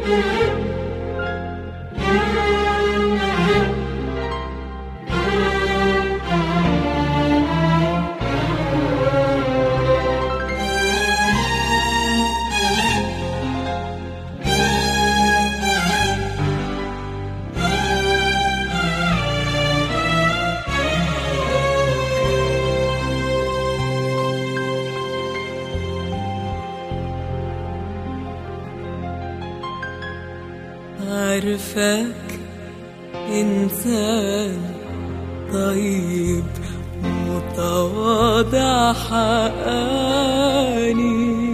عارفك إنسان طيب متواضع حقاني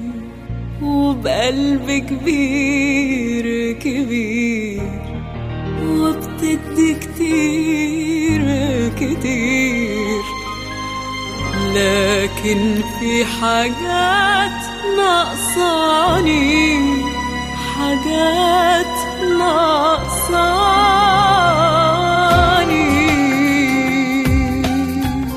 وبقلب كبير كبير وبتدي كتير كتير لكن في حاجات ناقصاني حاجات ناقصاني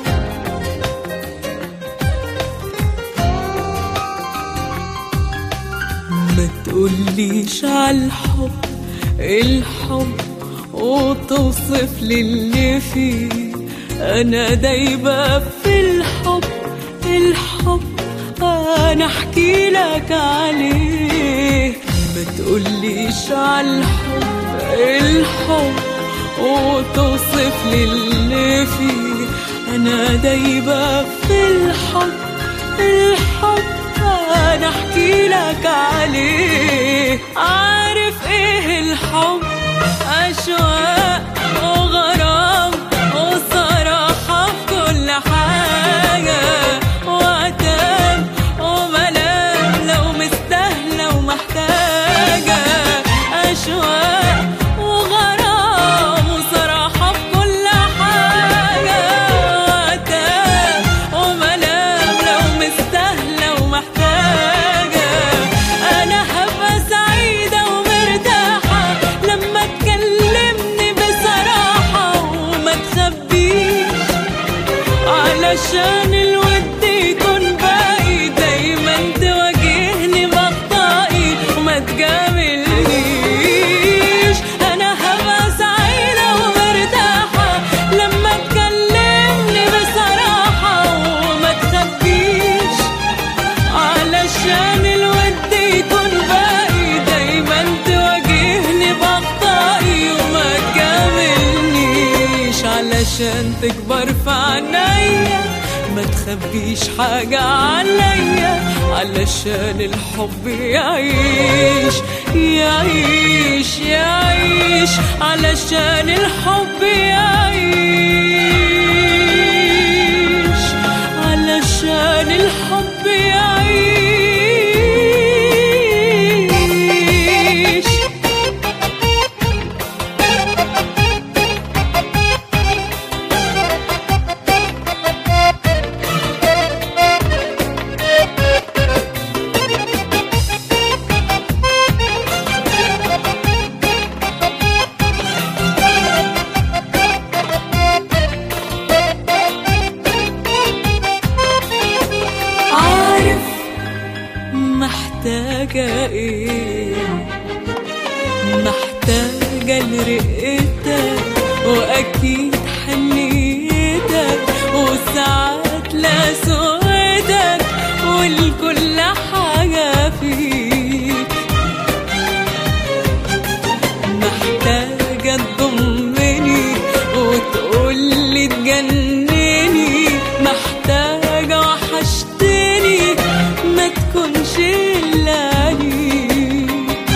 ما تقوليش عالحب الحب وتوصف لي اللي فيه انا دايبه في الحب الحب انا احكي لك عليه ما تقوليش عالحب الحب وتوصف لي اللي فيه انا دايبه في الحب الحب انا احكي لك عليه عارف ايه الحب اشواق وغرام وصراحه في كل حاجه وعتاب وملام لو مستاهله ومحتاجه اشواق وغرام وصراحه في كل حاجه وعتاب وملام لو مستاهله ومحتاجه انا هبقى سعيده ومرتاحه لما تكلمني بصراحه وما تخبيش علشان الود يكون باقي دايما تواجهني بأخطائي وما تجاملنيش انا هبقى سعيدة ومرتاحة لما تكلمني بصراحة وما تخبيش علشان الود يكون باقي دايما تواجهني بأخطائي وما تجاملنيش علشان تكبر في عينيا ما تخبيش حاجة عليا علشان الحب يعيش يعيش يعيش علشان الحب يعيش علشان الحب يعيش عارف محتاجة ايه محتاجة لرقتك وأكيد حنيتك وساعات لسوتك والكل حاجة فيك محتاجة تضمني وتقولي تجنني محتاجة وحشتني ما تكونش إلا ليك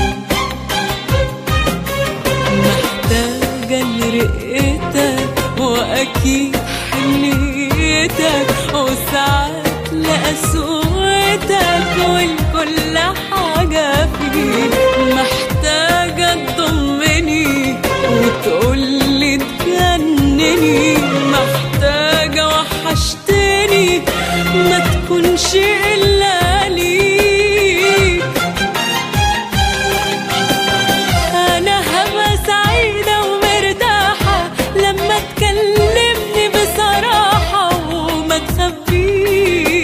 محتاجة لرقتك وأكيد حنيتك وساعات لقسوتك والكل حاجة فيك محتاجة تضمني وتقولي تجنني محتاجة وحشتني ما تكونش إلا ليك أنا هبقى سعيدة ومرتاحة لما تكلمني بصراحة وما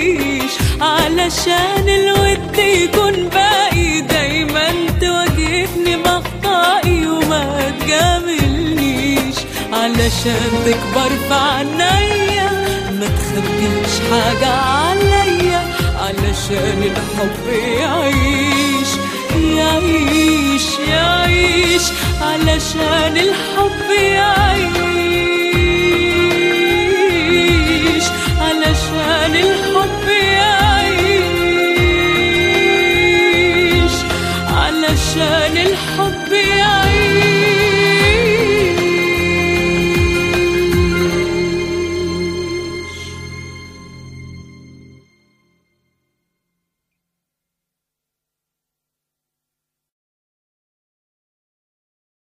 تخبيش علشان الود يكون باقي دايما تواجهني علشان تكبر في عينيا ما تخبيش حاجة عليا علشان الحب يعيش يعيش يعيش علشان الحب يعيش